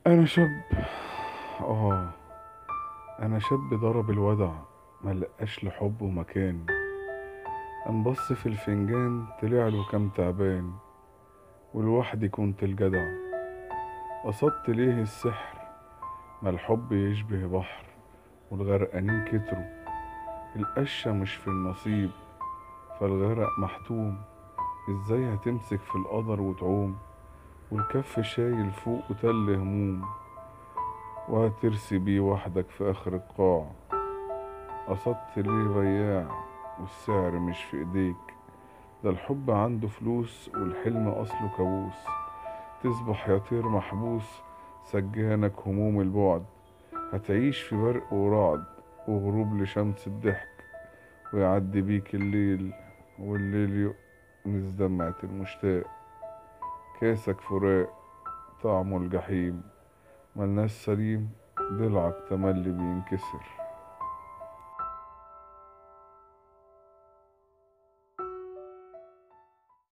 انا شاب اه انا شاب ضرب الودع ملقاش لحبه مكان قام بص في الفنجان طلع له كام تعبان ولوحدي كنت الجدع قصدت ليه السحر ما الحب يشبه بحر والغرقانين كتروا القشة مش في النصيب فالغرق محتوم ازاي هتمسك في القدر وتعوم والكف شايل فوق وتل هموم وهترسي بيه وحدك في آخر القاع قصدت ليه بياع والسعر مش في ايديك ده الحب عنده فلوس والحلم أصله كابوس تصبح يا طير محبوس سجانك هموم البعد هتعيش في برق ورعد وغروب لشمس الضحك ويعدي بيك الليل والليل يؤنس دمعة المشتاق كاسك فراق طعمه الجحيم ملناش سليم ضلعك تملي بينكسر